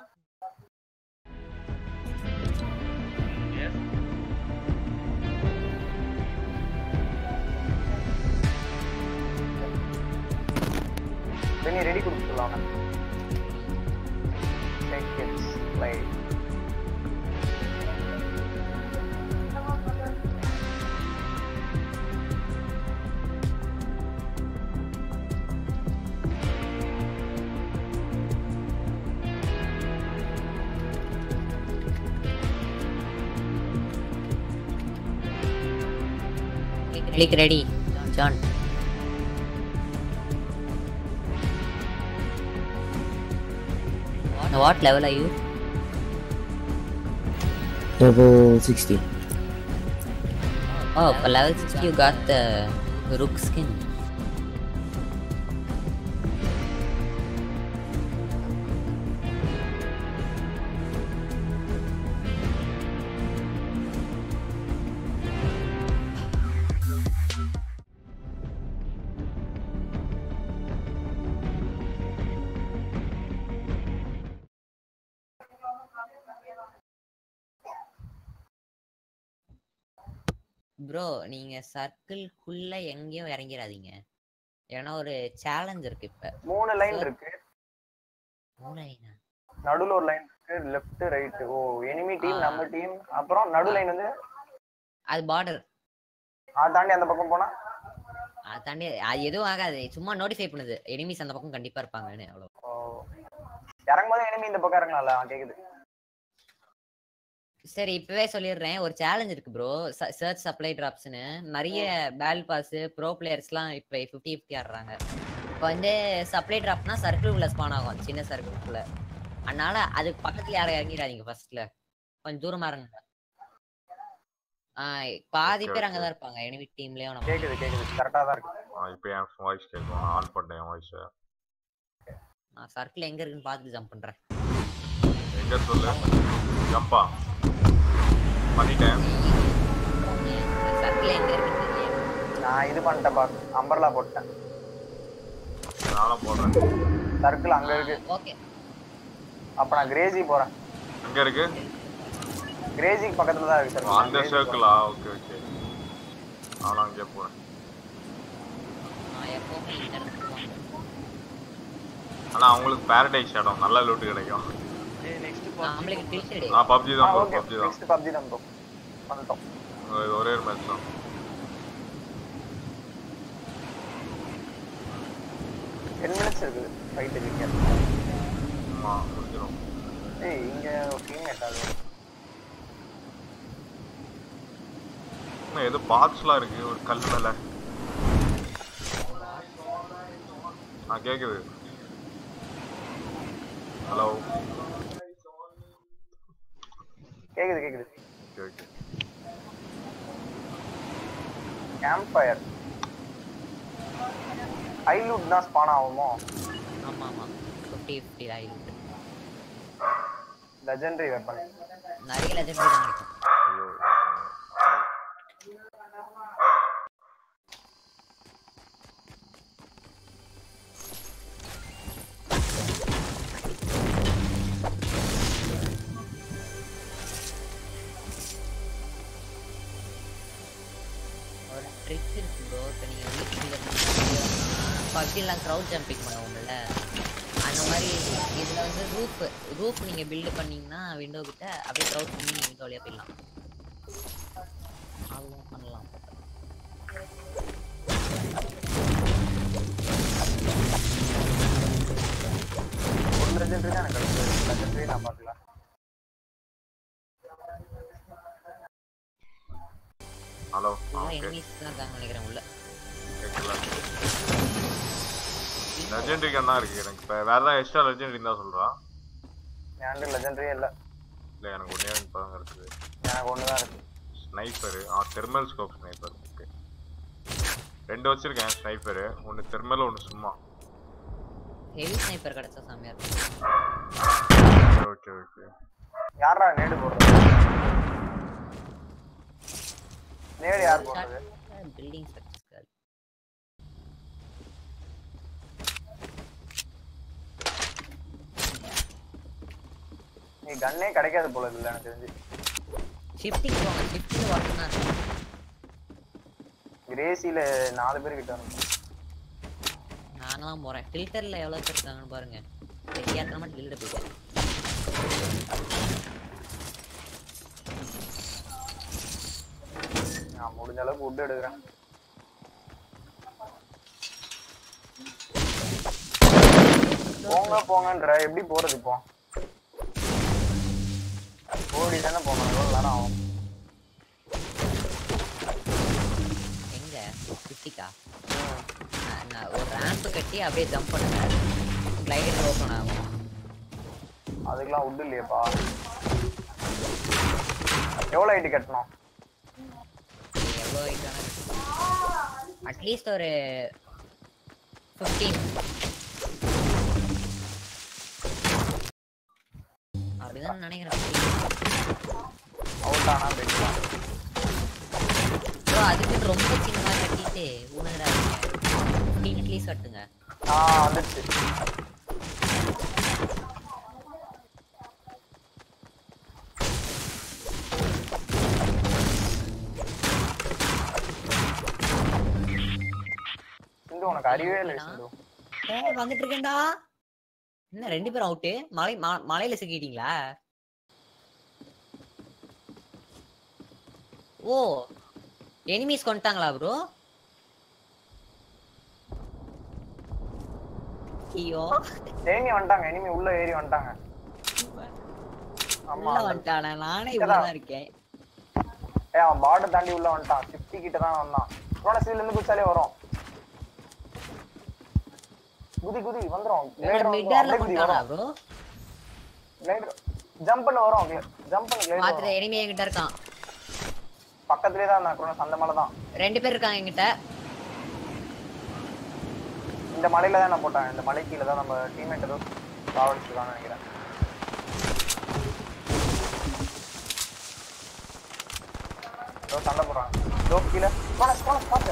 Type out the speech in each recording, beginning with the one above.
நீ ரெடி கொடுத்துடலாம் take it's light Click ready, John. What, what level are you? Level 60. Oh, for level 60 you got the Rook skin. Bro நீங்க சர்க்கிள்குள்ள எங்கேயும் இறங்கிடாதீங்க ஏன்னா ஒரு challenge இருக்கு இப்ப மூணு லைன் இருக்கு மூளைனா நடுவுல ஒரு லைன் இருக்கு லெஃப்ட் ரைட் ஓ எனிமி டீம் ஆ. நம்ம டீம் அப்புறம் நடு லைன் வந்து அது பார்டர் அதை தாண்டி அந்த பக்கம் போனா அது தாண்டி அது எதுவும் ஆகாது சும்மா நோட்டிஃபை பண்ணுது எனிமீஸ் அந்த பக்கம் கண்டிப்பா இருப்பாங்கன்னு அவ்வளோ ஓ இறங்கும் போது எனிமி இந்த பக்கம் இறங்கலாம்ல ஆ, கேக்குது சரி இப்பவே சொல்லிடுறேன் ஒரு சேலஞ்ச் இருக்கு ப்ரோ சர்ச் சப்ளை டிராப்ஸ்னு நிறைய பேல் பாஸ் ப்ரோ பிளேயர்ஸ்லாம் இப்போ ஃபிஃப்டி ஃபிஃப்டி ஆடுறாங்க இப்போ வந்து சப்ளை டிராப்னா சர்க்கிள் உள்ள ஸ்பான் ஆகும் சின்ன சர்க்கிள்குள்ள அதனால அதுக்கு பக்கத்துல யாரும் இறங்கிடாதீங்க ஃபர்ஸ்ட்ல கொஞ்சம் தூரமா இருங்க ஆஹ் பாதி Okay, பேர் okay. அங்கதான் இருப்பாங்க எனிமி டீம்லயும் நம்ம கேக்குது கேக்குது கரெக்டா தான் இருக்கு இப்போ என் வாய்ஸ் கேட்கும் ஆன் பண்ணேன் என் வாய்ஸ் நான் சர்க்கிள் எங்க இருக்குன்னு பார்த்துட்டு ஜம்ப் பண்றேன் எங்க சொல்லு ஜம்பா பண்ணிட்டேன் சர்க்கிள் எங்க இருக்குன்னு தெரியல நான் இது பண்ணிட்டேன் பா அம்பர்லா போட்டேன் நானும் போடுறேன் சர்க்கிள் அங்க இருக்கு ஓகே அப்ப நான் கிரேசி போறேன் எங்க இருக்கு கிரேசிக்கு பக்கத்துல தான் இருக்கு ஓ, சார் அந்த சர்க்கிளா ஓகே ஓகே நானும் அங்கேயே போறேன் நான் எப்பவுமே இந்த இடத்துக்கு போவேன். ஆனா அவங்களுக்கு பேரடைஸ் இடம் நல்ல லூட்டு கிடைக்கும் நம்மளுக்கு கிளிச்சடு ஆ பப்ஜி தான் ப்ரோ ஓகே பப்ஜி தான் நெக்ஸ்ட் பப்ஜி தான் ப்ரோ வந்துட்டோம் இது ஒரே ஒரு மேட்ச் தான் டென் மினிட்ஸ் இருக்குது ஃபைட் இருக்கு ஆமா முடிஞ்சிடும் ஏய் இங்க டீம்மேட் அது இன்னும் ஏதோ பார்ட்ஸ்லாம் இருக்கு ஒரு கல் மேல ஆ கேக்குது ஹலோ கேக்குது கேக்குது ஓகே ஓகே கேம்ப் ஃபயர் ஐலூட் தான் ஸ்பான் ஆகுமோ ஆமா ஆமா ஃபிஃப்டி ஃபிஃப்டி தான் இருக்கு லெஜெண்டரி வெப்பன் நிறைய லெஜெண்டரி தான் கிடைக்கும் ஐயோ ஒரு ட்ரிக் இருக்கு ப்ரோ இப்போ நீங்கள் வீட்டுக்கு பப்ஜிலாம் க்ரௌட் ஜம்பிங் பண்ணுவோம்ல அந்த மாதிரி இதில் வந்து ரூஃப் ரூஃப் நீங்கள் பில்டு பண்ணீங்கன்னா விண்டோ கிட்ட அப்படியே க்ரௌட் பண்ணி நீங்கள் விண்டோ வழியாக போயிடலாம் அதுவும் பண்ணலாம் ஒரு லெஜெண்டரி தான் எனக்கு கிடைச்சது லெஜெண்டரி நான் பார்க்கல ஹலோ ஃபுல்லாக ஓகே எனிமீஸ் தான் இருக்காங்க நினைக்கிறேன் உள்ள கேட்கல லெஜெண்டரி கன் தான் இருக்கு எனக்கு இப்போ வேற ஏதாவது எக்ஸ்ட்ரா லெஜெண்டரி இருந்தா சொல்றா என்கிட்ட லெஜெண்டரியே இல்லை இல்லை எனக்கு ஒன்றே இப்போ தான் இருக்குது எனக்கு ஒன்று தான் இருக்கு ஸ்னைப்பரு ஆ தெர்மல் ஸ்கோப் ஸ்னைப்பர் ஓகே ரெண்டு வச்சிருக்கேன் ஸ்னைப்பரு ஒன்று தெர்மல் ஒன்று சும்மா ஹெவி ஸ்னைப்பர் கிடச்சா செம்மையாக இருக்கும் ஓகே ஓகே யாரா நேடு போடுறது நேடு யார் போடுறது பில்டிங் ஸ்ட்ரக்சர்ஸ் நீ கண்ணே கிடைக்காது போல இல்ல எனக்கு தெரிஞ்சு ஷிஃப்டிங் போங்க ஷிஃப்டிங் ஒர்க் தான் இருக்கு. கிரேசில நாலு பேர் கிட்ட இருக்கும் நாங்களாம் போறேன் ஃபில்டர்ல எவ்வளவு பேர் இருக்காங்கன்னு பாருங்க தெரியாதனமா டில்ட போயிட்டேன் நான் முடிஞ்ச அளவுக்கு உட் எடுக்கிறேன் போங்க போங்கன்ற எப்படி போறது இப்போ ஓடி தானே போகணும் எவ்வளவு நேரம் ஆகும் எங்க ஃபிஃப்டிக்கா நான் ஒரு ரேம்ப் கட்டி அப்படியே ஜம்ப் பண்ணுங்க கிளைடர் ஓப்பன் ஆகும் அதுக்கெல்லாம் உட் இல்லையேப்பா எவ்வளவு ஐடி கட்டணும் எவ்வளோ அட்லீஸ்ட் ஒரு ஃபிஃப்டீன் அப்படிதான் நினைக்கிறேன் அவுட் ஆனா போயிடலாம் ப்ரோ அதுக்கு ரொம்ப சின்னதா கட்டிட்டு உணர்றாங்க ஃபிஃப்டீன் அட்லீஸ்ட் கட்டுங்க ஆ வந்துடுச்சு சிந்து உனக்கு அறிவே இல்லை சிந்து ஏ வந்துட்டு இருக்கேன்டா என்ன ரெண்டு பேரும் அவுட்டு மலை ம- மலையில சிக்கிட்டீங்களா ஓ எனிமீஸ் கொண்டுட்டாங்களா ப்ரோ ஐயோ எனிமி வந்துட்டாங்க எனிமி உள்ள ஏறி வந்துட்டாங்க ஆமா உள்ள வந்துட்டானே நானே இவ்வளவுதான் இருக்கேன் ஏ அவன் பார்டர் தாண்டி உள்ள வந்துட்டான் 50 கிட்ட தான் வந்தான் போன சீல இருந்து குச்சாலே வரும் குதி குதி வந்துரும் கிளைடர் மிட்டர்ல குதி கொண்டுட்டானா வரும் ப்ரோ கிளைடர் ஜம்ப் பண்ண வரும் ஜம்ப் பண்ண கிளைடர் பாத்துட்டு எனிமி என்கிட்ட இருக்கான் பக்கத்துலயே தான் இருந்தான் குரோனஸ் அந்த மலை தான் ரெண்டு பேர் இருக்காங்க என்கிட்ட இந்த மலையில தான் நான் போட்டேன் இந்த மலை கீழ தான் நம்ம டீம்மேட் ஏதோ சாவடிச்சிருக்கான்னு நினைக்கிறேன் ஏதோ சண்டை போடுறாங்க இதோ கீழே போனஸ் போனஸ் பாத்து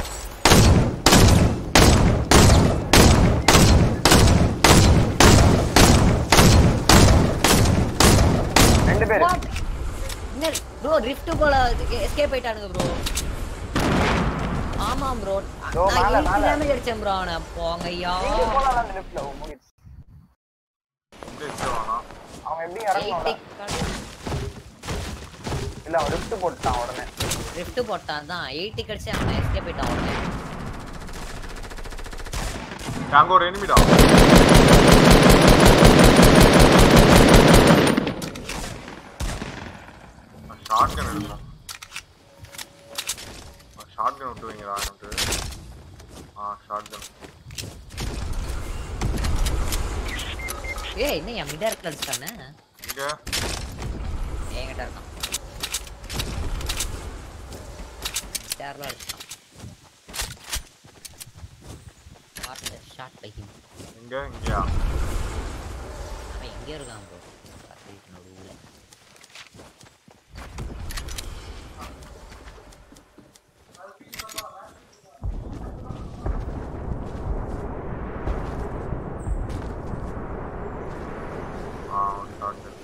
ரெண்டு பேர் What? என்ன ப்ரோ ட்ரிஃப்ட் போல எஸ்கேப் ஆயிட்டானுங்க ப்ரோ ஆமா ப்ரோ இதோ மேல, நான் மேல. டேமேஜ் அடிச்சேன் ப்ரோ அவனை போங்க ஐயா நீங்க போலாம் அந்த லெஃப்ட்ல முடிச்சு எங்க எச்சு வேணாம் அவன் எப்படி இறங்கணும்ல இல்ல அவன் லிஃப்ட் போட்டுட்டான் உடனே ட்ரிஃப்ட் போட்டான் தான் எயிட்டி கடிச்சு அவனை எஸ்கேப் ஆயிட்டான் உடனே அங்க ஒரு எனிமிடா ஷார்ட் கன் எடுக்கணும் ஷார்ட் கன் விட்டு வைங்கடா எனக்கு ஆ ஷார்ட் கன் ஏய் என்ன என் மிடா இருக்கு அடிச்சிட்டானே இங்க என்கிட்ட இருக்கான் சேர்ல அடிச்சிட்டான் ஷார்ட் பை ஹிம் இங்க இங்கயா அவன் எங்கேயோ இருக்கான் ப்ரோ நடுவுல ஆ ஷார்ட் கன்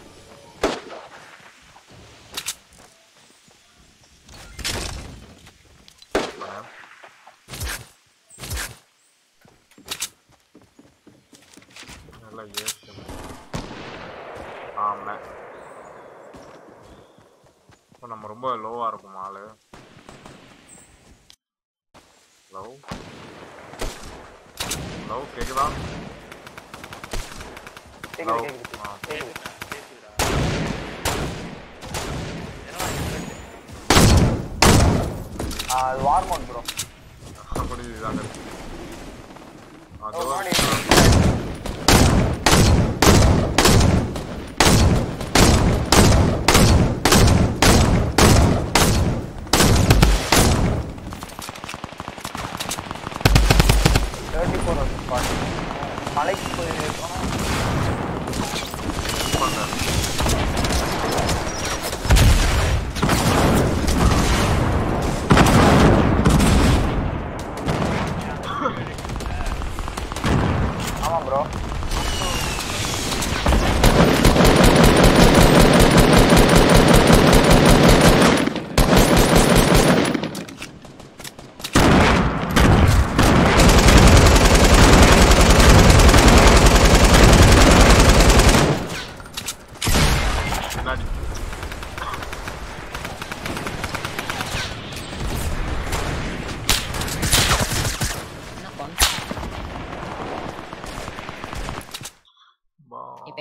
நல்லா ஏற்று ஆமா இப்போ நம்ம ரொம்ப லோவா இருக்கும் ஆளு ஹலோ ஹலோ கேக்குதா கேக்குது Hello? கேக்குது ஆ. கேக்குது ஆ அது வார் மோட் ப்ரோ புரியுது இதாங்க இருக்கு. அதோ முன்னாடி தேர்ட்டி ஃபோர் ஸ்பாட் மலைக்கு போயிருக்கோம் பண்றேன் ஆமா ப்ரோ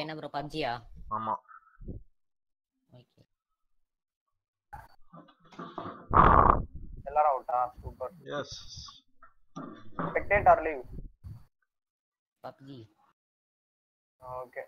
என்ன ப்ரோ பப்ஜியா ஆமா ஓகே எல்லாரும் அவுட்டா super yes spectator leave PUBG okay